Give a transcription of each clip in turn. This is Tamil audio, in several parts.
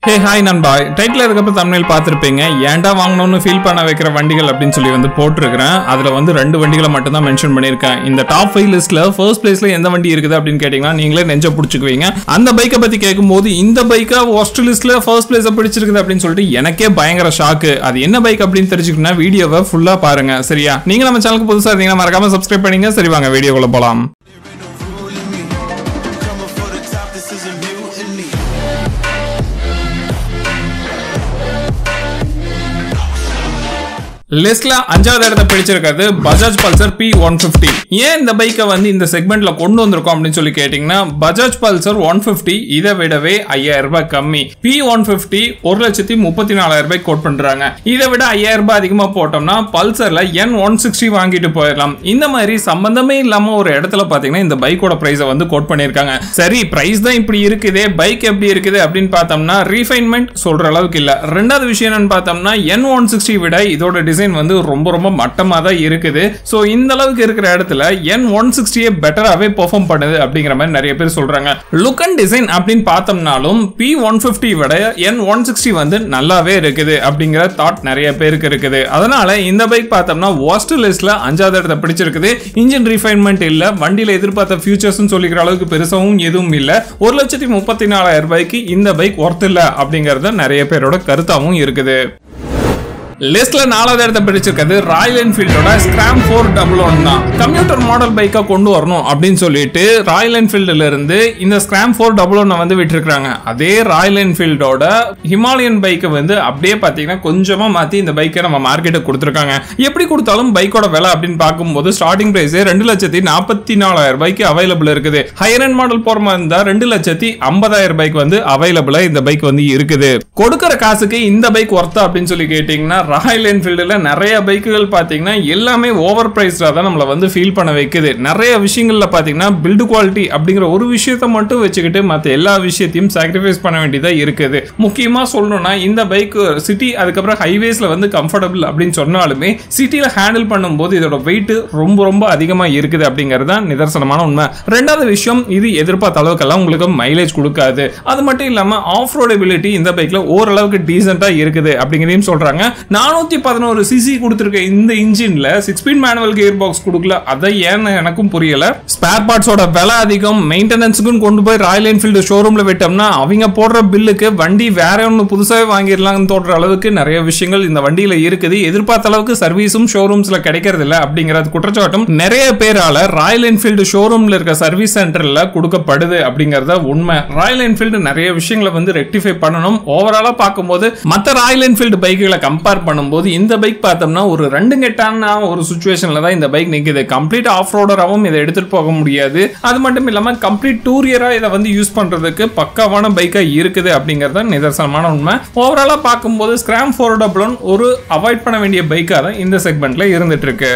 ஹே ஹாய் நண்பா டைட்டில் இருக்கப்ப தமிழில் பார்த்துருப்பீங்க ஏன்டா வாங்கணும்னு ஃபீல் பண்ண வைக்கிற வண்டிகள் அப்படின்னு சொல்லி வந்து போட்டிருக்கிறேன் அதில் வந்து ரெண்டு வண்டிகளை மட்டும் தான் மென்ஷன் பண்ணியிருக்கேன் இந்த டாப் ஃபைவ் லிஸ்ட்டில் ஃபர்ஸ்ட் பிளேஸில் எந்த வண்டி இருக்குது அப்படின்னு கேட்டிங்கன்னா நீங்களே நெஞ்ச பிடிச்சிக்குவீங்க அந்த பைக்கை பற்றி கேட்கும்போது இந்த பைக்கை ஒஸ்ட் லிஸ்ட்டில் ஃபர்ஸ்ட் பிளேஸை பிடிச்சிருக்குது அப்படின்னு சொல்லிட்டு எனக்கே பயங்கர ஷாக்கு அது என்ன பைக் அப்படின்னு தெரிஞ்சுக்கணும்னா வீடியோவை ஃபுல்லாக பாருங்க சரியா நீங்கள் நம்ம சேனலுக்கு புதுசாக இருந்தீங்கன்னா மறக்காம சப்ஸ்கிரைப் பண்ணீங்க சரி வாங்க வீடியோக்குள்ள போகலாம் Coming for the top, this is a mutiny. லிஸ்ட்ல அஞ்சாவது இடத்தை பிடிச்சிருக்கிறது Bajaj Pulsar P one fifty ஏன் இந்த பைக்கை வந்து இந்த செக்மெண்ட்ல கொண்டு வந்திருக்கோம் அப்படின்னு சொல்லி கேட்டீங்கன்னா பஜாஜ் பல்சர் ஒன் பிப்டி இதை விடவே ஐயாயிரம் ரூபாய் கம்மி பி ஒன் பிப்டி ஒரு லட்சத்தி முப்பத்தி நாலாயிரம் ரூபாய் கோட் பண்றாங்க இதை விட ஐயாயிரம் ரூபாய் அதிகமா போட்டோம்னா பல்சர்ல என் ஒன் சிக்ஸ்டி வாங்கிட்டு போயிடலாம் இந்த மாதிரி சம்பந்தமே இல்லாம ஒரு இடத்துல பாத்தீங்கன்னா இந்த பைக்கோட பிரைஸை வந்து கோட் பண்ணிருக்காங்க சரி பிரைஸ் தான் இப்படி இருக்குதே பைக் எப்படி இருக்குது அப்படின்னு பார்த்தோம்னா ரீஃபைன்மெண்ட் சொல்ற அளவுக்கு இல்ல ரெண்டாவது விஷயம் என்னன்னு பார்த்தோம்னா என் ஒன் சிக்ஸ்டி விட இதோட டிசைன் வந்து ரொம்ப ரொம்ப மட்டமா தான் இருக்குது ஸோ இந்த அளவுக்கு இருக்கிற இடத்துல என் ஒன் சிக்ஸ்டியே பெட்டராகவே பெர்ஃபார்ம் பண்ணுது அப்படிங்கிற மாதிரி நிறைய பேர் சொல்றாங்க லுக் அண்ட் டிசைன் அப்படின்னு பார்த்தோம்னாலும் பி ஒன் பிப்டி விட என் ஒன் சிக்ஸ்டி வந்து நல்லாவே இருக்குது அப்படிங்கிற தாட் நிறைய பேருக்கு இருக்குது அதனால இந்த பைக் பார்த்தோம்னா worst லிஸ்ட்ல அஞ்சாவது இடத்தை பிடிச்சிருக்குது இன்ஜின் ரீஃபைன்மெண்ட் இல்ல வண்டியில எதிர்பார்த்த ஃபியூச்சர்ஸ் சொல்லிக்கிற அளவுக்கு பெருசாவும் எதுவும் இல்ல ஒரு லட்சத்தி முப்பத்தி நாலாயிரம் ரூபாய்க்கு இந்த பைக் ஒர்த் இல்ல அப்படிங்கறது நிறைய பேரோட கருத்தாவும் இருக்குது லிஸ்ட்ல நாலாவது இடத்தை பிடிச்சிருக்கிறது ராயல் என்ஃபீல்டோட ஸ்கிராம் ஃபோர் டபுள் ஒன் தான் கம்ப்யூட்டர் மாடல் பைக்கை கொண்டு வரணும் அப்படின்னு சொல்லிட்டு ராயல் என்ஃபீல்டுல இருந்து இந்த ஸ்கிராம் ஃபோர் டபுள் ஒன்னை வந்து விட்டுருக்காங்க அதே ராயல் என்ஃபீல்டோட ஹிமாலயன் பைக்கை வந்து அப்படியே பார்த்தீங்கன்னா கொஞ்சமா மாத்தி இந்த பைக்கை நம்ம மார்க்கெட்டுக்கு கொடுத்துருக்காங்க எப்படி கொடுத்தாலும் பைக்கோட விலை அப்படின்னு பார்க்கும்போது ஸ்டார்டிங் பிரைஸ் ரெண்டு லட்சத்தி நாற்பத்தி நாலாயிரம் ரூபாய்க்கு அவைலபிள் இருக்குது ஹையர் அண்ட் மாடல் போற மாதிரி இருந்தா ரெண்டு லட்சத்தி ஐம்பதாயிரம் ரூபாய்க்கு வந்து அவைலபிளா இந்த பைக் வந்து இருக்குது கொடுக்கிற காசுக்கு இந்த பைக் ஒர்த்தா அப்படின்னு சொல்லி கேட்டீங்கன்னா ராயல் என்ஃபீல்டில் நிறைய பைக்குகள் பார்த்தீங்கன்னா எல்லாமே ஓவர் ப்ரைஸ்டாக தான் நம்மளை வந்து ஃபீல் பண்ண வைக்குது நிறைய விஷயங்களில் பார்த்தீங்கன்னா பில்டு குவாலிட்டி அப்படிங்கிற ஒரு விஷயத்தை மட்டும் வச்சுக்கிட்டு மற்ற எல்லா விஷயத்தையும் சாக்ரிஃபைஸ் பண்ண வேண்டியதாக இருக்குது முக்கியமாக சொல்லணும்னா இந்த பைக் சிட்டி அதுக்கப்புறம் ஹைவேஸில் வந்து கம்ஃபர்டபுள் அப்படின்னு சொன்னாலுமே சிட்டியில் ஹேண்டில் பண்ணும்போது இதோட வெயிட் ரொம்ப ரொம்ப அதிகமாக இருக்குது அப்படிங்கிறது தான் நிதர்சனமான உண்மை ரெண்டாவது விஷயம் இது எதிர்பார்த்த அளவுக்கெல்லாம் உங்களுக்கு மைலேஜ் கொடுக்காது அது மட்டும் இல்லாமல் ஆஃப் ரோடபிலிட்டி இந்த பைக்கில் ஓரளவுக்கு டீசெண்டாக இருக்குது அப்படிங்கிறதையும் சொல்கிறாங்க நானூற்றி பதினோரு சிசி கொடுத்துருக்க இந்த இன்ஜினில் six speed manual gear box கொடுக்கல அதை ஏன்னு எனக்கும் புரியல ஸ்பேர் பார்ட்ஸோட விலை அதிகம் மெயின்டெனன்ஸுக்கும் கொண்டு போய் ராயல் என்ஃபீல்டு ஷோரூமில் விட்டோம்னா அவங்க போடுற பில்லுக்கு வண்டி வேற ஒன்று புதுசாகவே வாங்கிடலாம்னு தோன்ற அளவுக்கு நிறைய விஷயங்கள் இந்த வண்டியில் இருக்குது எதிர்பார்த்த அளவுக்கு சர்வீஸும் ஷோரூம்ஸில் கிடைக்கிறது இல்லை அப்படிங்கிறது குற்றச்சாட்டும் நிறைய பேரால ராயல் என்ஃபீல்டு ஷோரூம்ல இருக்க சர்வீஸ் சென்டர்ல கொடுக்கப்படுது அப்படிங்கறத உண்மை ராயல் என்ஃபீல்டு நிறைய விஷயங்களை வந்து ரெக்டிஃபை பண்ணணும் ஓவராலா பார்க்கும்போது மற்ற ராயல் என்ஃபீல்டு பைக்குகளை கம்பேர் பண்ணும்போது இந்த பைக் பார்த்தோம்னா ஒரு ரெண்டு கெட்டான ஒரு சுச்சுவேஷன்ல தான் இந்த பைக் நிக்குது கம்ப்ளீட் ஆஃப் ரோடராகவும் இதை எடுத்துட்டு போக முடியாது அது மட்டும் இல்லாம கம்ப்ளீட் டூரியரா இதை வந்து யூஸ் பண்றதுக்கு பக்காவான பைக்கா இருக்குது அப்படிங்கறது தான் நிதர்சனமான உண்மை ஓவராலா பார்க்கும்போது ஸ்கிராம் ஃபோர் டபுள் ஒரு அவாய்ட் பண்ண வேண்டிய பைக்காக தான் இந்த செக்மெண்ட்ல இருந்துட்டு இருக்கு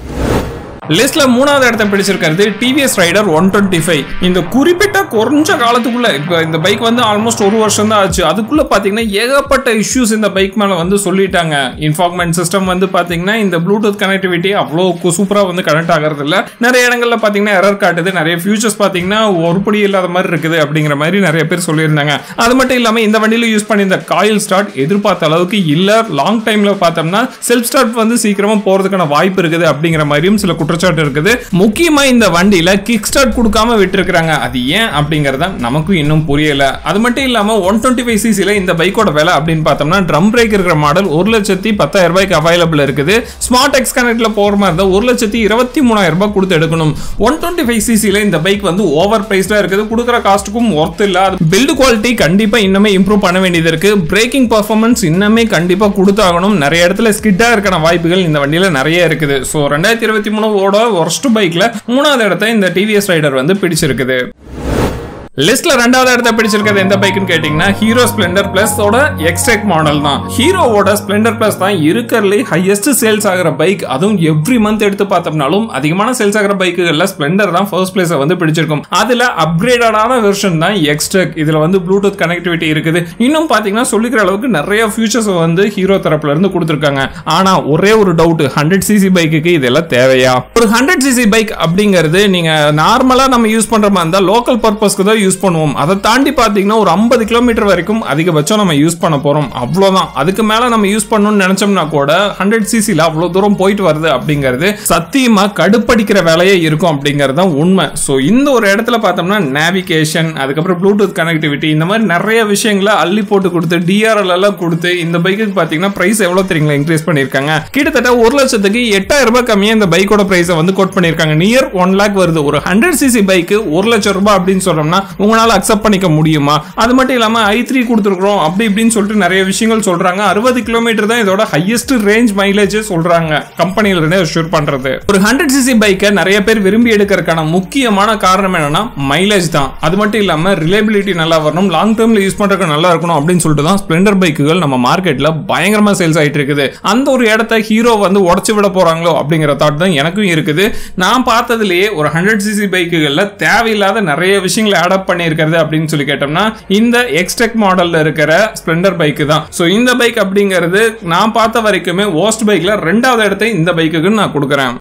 லிஸ்ட்ல மூணாவது இடத்தை பிடிச்சிருக்கிறது TVS Raider one twenty five இந்த குறிப்பிட்ட கொஞ்ச காலத்துக்குள்ள இப்போ இந்த பைக் வந்து ஆல்மோஸ்ட் ஒரு வருஷம் தான் ஆச்சு அதுக்குள்ள பாத்தீங்கன்னா ஏகப்பட்ட இஷ்யூஸ் இந்த பைக் மேல வந்து சொல்லிட்டாங்க இன்ஃபார்மெண்ட் சிஸ்டம் வந்து பாத்தீங்கன்னா இந்த ப்ளூடூத் கனெக்டிவிட்டி அவ்வளோ சூப்பரா வந்து கனெக்ட் ஆகிறது இல்ல நிறைய இடங்கள்ல பாத்தீங்கன்னா எரர் காட்டுது நிறைய ஃபியூச்சர்ஸ் பாத்தீங்கன்னா ஒருபடி இல்லாத மாதிரி இருக்குது அப்படிங்கிற மாதிரி நிறைய பேர் சொல்லியிருந்தாங்க அது மட்டும் இல்லாம இந்த வண்டியில யூஸ் பண்ணி இந்த காயில் ஸ்டார்ட் எதிர்பார்த்த அளவுக்கு இல்ல லாங் டைம்ல பார்த்தோம்னா செல்ஃப் ஸ்டார்ட் வந்து சீக்கிரமா போறதுக்கான வாய்ப்பு இருக்குது அப்படிங்கிற மாதிரியும் சில குற்றச்சாட்டு இருக்குது முக்கியமா இந்த வண்டியில கிக் ஸ்டார்ட் கொடுக்காம விட்டுருக்காங்க அது ஏன் அப்படிங்கறத நமக்கும் இன்னும் புரியல அது மட்டும் இல்லாம ஒன் டுவெண்ட்டி ஃபைவ் சிசில இந்த பைக்கோட விலை அப்படின்னு பார்த்தோம்னா ட்ரம் பிரேக் இருக்கிற மாடல் ஒரு லட்சத்தி பத்தாயிரம் ரூபாய்க்கு அவைலபிள் இருக்குது ஸ்மார்ட் எக்ஸ் கனெக்ட்ல போற மாதிரி இருந்தா ஒரு லட்சத்தி இருபத்தி மூணாயிரம் ரூபாய் கொடுத்து எடுக்கணும் ஒன் டுவெண்ட்டி ஃபைவ் சிசில இந்த பைக் வந்து ஓவர் பிரைஸ்டா இருக்குது கொடுக்குற காஸ்ட்டுக்கும் ஒர்த் இல்ல பில்டு குவாலிட்டி கண்டிப்பா இன்னுமே இம்ப்ரூவ் பண்ண வேண்டியது இருக்கு பிரேக்கிங் பர்ஃபார்மன்ஸ் இன்னுமே கண்டிப்பா கொடுத்தாகணும் நிறைய இடத்துல ஸ்கிட்டா இருக்கான வாய்ப்புகள் இந்த வண்டியில நிறைய இருக்குது ஸோ ரெண்டாயிரத்தி இருபத்தி மூணோட ஒர்ஸ்ட் பைக்ல மூணாவது இடத்த இந்த டிவிஎஸ் ரைடர் வந்து பிடிச்சிருக்குது லிஸ்ட்ல ரெண்டாவது இடத்த பிடிச்சிருக்கிறது எந்த பைக்குன்னு கேட்டீங்கன்னா ஹீரோ ஸ்பிளெண்டர் பிளஸ் ஓட எக்ஸ்டெக் மாடல் தான் ஹீரோவோட ஸ்பிளெண்டர் பிளஸ் தான் இருக்கிறதுலே ஹையஸ்ட் சேல்ஸ் ஆகிற பைக் அதுவும் எவ்ரி மந்த் எடுத்து பார்த்தோம்னாலும் அதிகமான சேல்ஸ் ஆகிற பைக்குகள்ல ஸ்பிளெண்டர் தான் ஃபர்ஸ்ட் பிளேஸை வந்து பிடிச்சிருக்கும் அதுல அப்கிரேடடான வெர்ஷன் தான் எக்ஸ்டெக் இதுல வந்து ப்ளூடூத் கனெக்டிவிட்டி இருக்குது இன்னும் பாத்தீங்கன்னா சொல்லிக்கிற அளவுக்கு நிறைய ஃபியூச்சர்ஸ் வந்து ஹீரோ தரப்புல இருந்து கொடுத்துருக்காங்க ஆனா ஒரே ஒரு டவுட் ஹண்ட்ரட் சிசி பைக்குக்கு இதெல்லாம் தேவையா ஒரு ஹண்ட்ரட் சிசி பைக் அப்படிங்கிறது நீங்க நார்மலா நம்ம யூஸ் பண்ற மாதிரி இருந்தா லோக்கல் பர்பஸ்க்கு தான் யூஸ் பண்ணுவோம் அதை தாண்டி பாத்தீங்கன்னா ஒரு ஐம்பது கிலோமீட்டர் வரைக்கும் அதிகபட்சம் நம்ம யூஸ் பண்ண போறோம் அவ்வளவுதான் அதுக்கு மேல நம்ம யூஸ் பண்ணணும்னு நினைச்சோம்னா கூட ஹண்ட்ரட் சிசில அவ்வளவு தூரம் போயிட்டு வருது அப்படிங்கிறது சத்தியமா கடுப்படிக்கிற வேலையே இருக்கும் அப்படிங்கிறது தான் உண்மை ஸோ இந்த ஒரு இடத்துல பார்த்தோம்னா நேவிகேஷன் அதுக்கப்புறம் ப்ளூடூத் கனெக்டிவிட்டி இந்த மாதிரி நிறைய விஷயங்களை அள்ளி போட்டு கொடுத்து டிஆர்எல் எல்லாம் கொடுத்து இந்த பைக்குக்கு பார்த்தீங்கன்னா பிரைஸ் எவ்வளவு தெரியுங்களா இன்க்ரீஸ் பண்ணியிருக்காங்க கிட்டத்தட்ட ஒரு லட்சத்துக்கு எட்டாயிரம் ரூபாய் கம்மியா இந்த பைக்கோட பிரைஸை வந்து கோட் பண்ணியிருக்காங்க நியர் ஒன் லேக் வருது ஒரு ஹண்ட்ரட் சிசி பைக்கு ஒரு லட்சம் ரூபாய் அப்படின்னு சொல்றோம்னா உங்களால அக்செப்ட் பண்ணிக்க முடியுமா அது மட்டும் இல்லாம ஐ த்ரீ கொடுத்துருக்கோம் அப்படி இப்படின்னு சொல்லிட்டு நிறைய விஷயங்கள் சொல்றாங்க அறுபது கிலோமீட்டர் தான் இதோட ஹையஸ்ட் ரேஞ்ச் மைலேஜ் சொல்றாங்க கம்பெனில இருந்தே ஷூர் பண்றது ஒரு ஹண்ட்ரட் சிசி பைக்கை நிறைய பேர் விரும்பி எடுக்கிறதுக்கான முக்கியமான காரணம் என்னன்னா மைலேஜ் தான் அது மட்டும் இல்லாம ரிலேபிலிட்டி நல்லா வரணும் லாங் டேர்ம்ல யூஸ் பண்றதுக்கு நல்லா இருக்கணும் அப்படின்னு சொல்லிட்டு தான் ஸ்பிளெண்டர் பைக்குகள் நம்ம மார்க்கெட்ல பயங்கரமா சேல்ஸ் ஆயிட்டு இருக்குது அந்த ஒரு இடத்த ஹீரோ வந்து உடச்சு விட போறாங்களோ அப்படிங்கிற தாட் தான் எனக்கும் இருக்குது நான் பார்த்ததுலயே ஒரு ஹண்ட்ரட் சிசி பைக்குகள்ல தேவையில்லாத நிறைய விஷயங்களை ஆட் அப் பண்ணியிருக்கிறது அப்படின்னு சொல்லி கேட்டோம்னா இந்த எக்ஸ்டெக் மாடல்ல இருக்கிற ஸ்பிளெண்டர் பைக்கு தான் ஸோ இந்த பைக் அப்படிங்கிறது நான் பார்த்த வரைக்குமே ஓஸ்ட் பைக்ல ரெண்டாவது இடத்தை இந்த பைக்குக்கு நான் கொடுக்குறேன்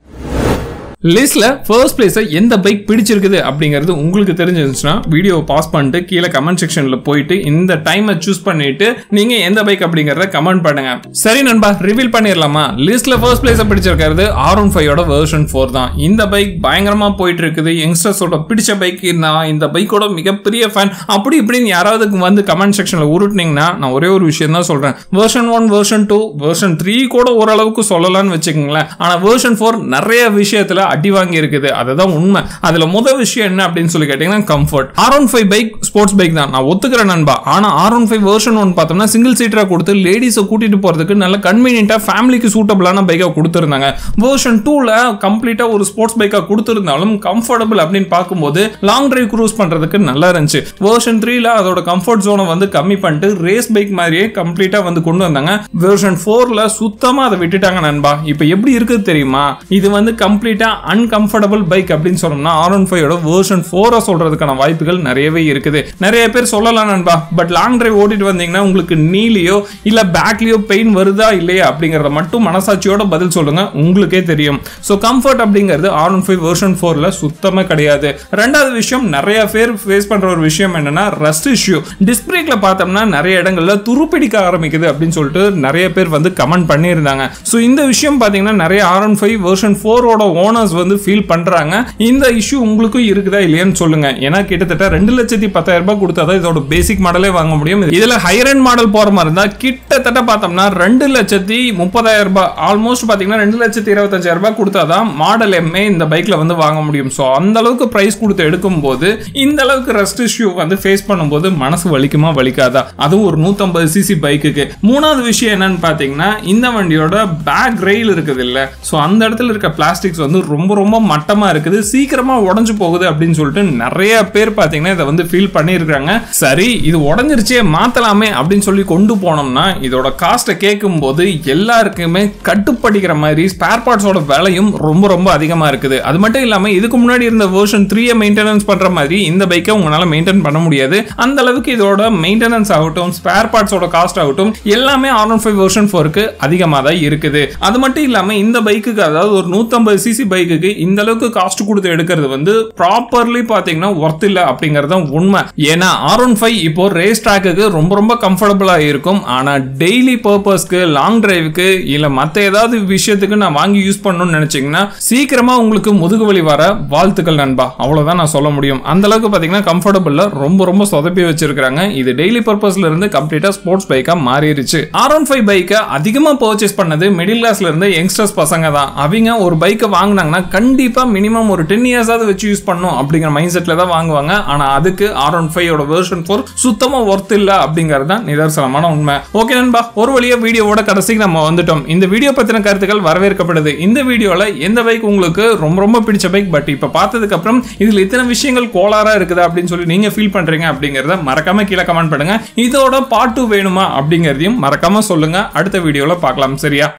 லிஸ்ட்ல ஃபர்ஸ்ட் பிளேஸை எந்த பைக் பிடிச்சிருக்குது அப்படிங்கிறது உங்களுக்கு தெரிஞ்சிருந்துச்சுன்னா வீடியோ பாஸ் பண்ணிட்டு கீழே கமெண்ட் செக்ஷன்ல போயிட்டு இந்த டைமை சூஸ் பண்ணிட்டு நீங்க எந்த பைக் அப்படிங்கறத கமெண்ட் பண்ணுங்க சரி நண்பா ரிவீல் பண்ணிடலாமா லிஸ்ட்ல ஃபர்ஸ்ட் பிளேஸை பிடிச்சிருக்கிறது ஆர் ஒன் ஃபைவோட வெர்ஷன் ஃபோர் தான் இந்த பைக் பயங்கரமா போயிட்டு இருக்குது யங்ஸ்டர்ஸோட பிடிச்ச பைக் நான் இந்த பைக்கோட மிகப்பெரிய ஃபேன் அப்படி இப்படின்னு யாராவது வந்து கமெண்ட் செக்ஷன்ல உருட்டினீங்கன்னா நான் ஒரே ஒரு விஷயம் தான் சொல்றேன் version one version two version three கூட ஓரளவுக்கு சொல்லலாம்னு வச்சுக்கோங்களேன் ஆனா வெர்ஷன் ஃபோர் நிறைய விஷயத்துல அடி வாங்கி இருக்குது அதுதான் உண்மை அதுல முதல் விஷயம் என்ன அப்படின்னு சொல்லி கேட்டீங்கன்னா comfort R one five bike sports bike தான் நான் ஒத்துக்கிறேன் நண்பா ஆனா R one five version one பார்த்தோம்னா சிங்கிள் சீட்டரா கொடுத்து லேடிஸை கூட்டிட்டு போறதுக்கு நல்ல கன்வீனியன்டா ஃபேமிலிக்கு சூட்டபிளான பைக்கா கொடுத்துருந்தாங்க வெர்ஷன் டூல கம்ப்ளீட்டா ஒரு ஸ்போர்ட்ஸ் பைக்கா கொடுத்துருந்தாலும் கம்ஃபர்டபுள் அப்படின்னு பார்க்கும்போது லாங் டிரைவ் க்ரூஸ் பண்றதுக்கு நல்லா இருந்துச்சு வெர்ஷன் த்ரீல அதோட கம்ஃபர்ட் ஜோனை வந்து கம்மி பண்ணிட்டு ரேஸ் பைக் மாதிரியே கம்ப்ளீட்டா வந்து கொண்டு வந்தாங்க வெர்ஷன் ஃபோர்ல சுத்தமா அதை விட்டுட்டாங்க நண்பா இப்போ எப்படி இருக்குது தெரியுமா இது வந்து கம்ப்ளீட்டா அன்கம்ஃபர்டபுள் பைக் அப்படின்னு சொன்னோம்னா ஆர் ஒன் ஃபைவோட வேர்ஷன் ஃபோரை சொல்றதுக்கான வாய்ப்புகள் நிறையவே இருக்குது நிறைய பேர் சொல்லலாம் நண்பா பட் லாங் டிரைவ் ஓட்டிட்டு வந்தீங்கன்னா உங்களுக்கு நீலியோ இல்ல பேக்லயோ பெயின் வருதா இல்லையா அப்படிங்கறத மட்டும் மனசாட்சியோட பதில் சொல்லுங்க உங்களுக்கே தெரியும் ஸோ கம்ஃபர்ட் அப்படிங்கிறது ஆர் ஒன் ஃபைவ் வேர்ஷன் ஃபோர்ல சுத்தமா கிடையாது ரெண்டாவது விஷயம் நிறைய பேர் ஃபேஸ் பண்ற ஒரு விஷயம் என்னன்னா ரஸ்ட் இஷ்யூ டிஸ்பிளேக்ல பார்த்தோம்னா நிறைய இடங்கள்ல துருப்பிடிக்க ஆரம்பிக்குது அப்படின்னு சொல்லிட்டு நிறைய பேர் வந்து கமெண்ட் பண்ணியிருந்தாங்க ஸோ இந்த விஷயம் பார்த்தீங்கன்னா நிறைய ஆர் ஒன் ஃபைவ் வேர்ஷன் ஃபோரோட ஓனர்ஸ் வந்து ஃபீல் பண்றாங்க இந்த இஷ்யூ உங்களுக்கும் இருக்குதா இல்லையான்னு சொல்லுங்க ஏன்னா கிட்டத்தட்ட ரெண்டு லட்சத்தி பத்தாயிரம் ரூபாய் கொடுத்தா தான் இதோட பேசிக் மாடலே வாங்க முடியும் இதுல ஹையர் அண்ட் மாடல் போற மாதிரி இருந்தா கிட்டத்தட்ட பார்த்தோம்னா ரெண்டு லட்சத்தி முப்பதாயிரம் ரூபாய் ஆல்மோஸ்ட் பாத்தீங்கன்னா ரெண்டு லட்சத்தி இருபத்தஞ்சாயிரம் ரூபாய் கொடுத்தாதான் மாடல் எம்ஏ இந்த பைக்ல வந்து வாங்க முடியும் ஸோ அந்த அளவுக்கு பிரைஸ் கொடுத்து எடுக்கும் போது இந்த அளவுக்கு ரெஸ்ட் இஷ்யூ வந்து ஃபேஸ் பண்ணும்போது மனசு வலிக்குமா வலிக்காதா அதுவும் ஒரு நூத்தம்பது சிசி பைக்குக்கு மூணாவது விஷயம் என்னன்னு பாத்தீங்கன்னா இந்த வண்டியோட பேக் ரெயில் இருக்குது இல்ல ஸோ அந்த இடத்துல இருக்க பிளாஸ்டிக்ஸ் வந்து ரொம்ப ரொம்ப மட்டமா இருக்குது சீக்கிரமா உடஞ்சு போகுது அப்படின்னு சொல்லிட்டு நிறைய பேர் பாத்தீங்கன்னா இதை வந்து ஃபீல் பண்ணியிருக்காங்க சரி இது உடஞ்சிருச்சே மாத்தலாமே அப்படின்னு சொல்லி கொண்டு போனோம்னா இதோட காஸ்ட்டை கேட்கும் போது எல்லாருக்குமே கட்டுப்படிக்கிற மாதிரி ஸ்பேர் பார்ட்ஸோட விலையும் ரொம்ப ரொம்ப அதிகமா இருக்குது அது மட்டும் இல்லாம இதுக்கு முன்னாடி இருந்த வேர்ஷன் த்ரீயை மெயின்டெனன்ஸ் பண்ற மாதிரி இந்த பைக்கை உங்களால மெயின்டைன் பண்ண முடியாது அந்த அளவுக்கு இதோட மெயின்டெனன்ஸ் ஆகட்டும் ஸ்பேர் பார்ட்ஸோட காஸ்ட் ஆகட்டும் எல்லாமே ஆர் ஒன் ஃபைவ் வெர்ஷன் ஃபோருக்கு அதிகமாக தான் இருக்குது அது மட்டும் இல்லாம இந்த பைக்குக்கு அதாவது ஒரு நூத்தம்பது சிசி பைக்குக்கு இந்த அளவுக்கு காஸ்ட் கொடுத்து எடுக்கிறது வந்து ப்ராப்பர்லி பாத்தீங்கன்னா ஒர்த் இல்ல அப்படிங்கறது தான் உண்மை ஏன்னா ஆர் ஒன் ஃபைவ் இப்போ ரேஸ் ட்ராக்குக்கு ரொம்ப ரொம்ப கம்ஃபர்டபுளா இருக்கும் ஆனா டெய்லி பர்பஸ்க்கு லாங் டிரைவுக்கு இல்ல மத்த ஏதாவது விஷயத்துக்கு நான் வாங்கி யூஸ் பண்ணணும்னு நினைச்சீங்கன்னா சீக்கிரமா உங்களுக்கு முதுகு வலி வர வாழ்த்துக்கள் நண்பா அவ்வளவுதான் நான் சொல்ல முடியும் அந்த அளவுக்கு பாத்தீங்கன்னா கம்ஃபர்டபுள்ல ரொம்ப ரொம்ப சொதப்பி வச்சிருக்காங்க இது டெய்லி பர்பஸ்ல இருந்து கம்ப்ளீட்டா ஸ்போர்ட்ஸ் பைக்கா மாறிடுச்சு ஆர் ஒன் ஃபைவ் பைக்கை அதிகமா பர்ச்சேஸ் பண்ணது மிடில் கிளாஸ்ல இருந்து யங்ஸ்டர்ஸ் பசங்க தான் அவங்க ஒரு பைக்கை வாங்கினாங்கன்னா கண்டிப்பா மினிமம் ஒரு டென் இயர்ஸாவது வச்சு யூஸ் பண்ணும் அப்படிங்கிற மைண்ட் செட்ல தான் வாங்குவாங்க ஆனா அதுக்கு R one five version four சுத்தமா ஒர்த் இல்ல அப்படிங்கிறது தான் நிதர்சனமான உண்மை ஓகே நண்பா ஒரு வழியா வீடியோவோட கடைசிக்கு நம்ம வந்துட்டோம் இந்த வீடியோ பத்தின கருத்துக்கள் வரவேற்கப்படுது இந்த வீடியோல எந்த பைக் உங்களுக்கு ரொம்ப ரொம்ப பிடிச்ச பைக் பட் இப்ப பார்த்ததுக்கு அப்புறம் இதுல இத்தனை விஷயங்கள் கோளாறா இருக்குதா அப்படின்னு சொல்லி நீங்க ஃபீல் பண்றீங்க அப்படிங்கறத மறக்காம கீழே கமெண்ட் பண்ணுங்க இதோட பார்ட் டூ வேணுமா அப்படிங்கறதையும் மறக்காம சொல்லுங்க அடுத்த வீடியோல பார்க்கலாம் சரியா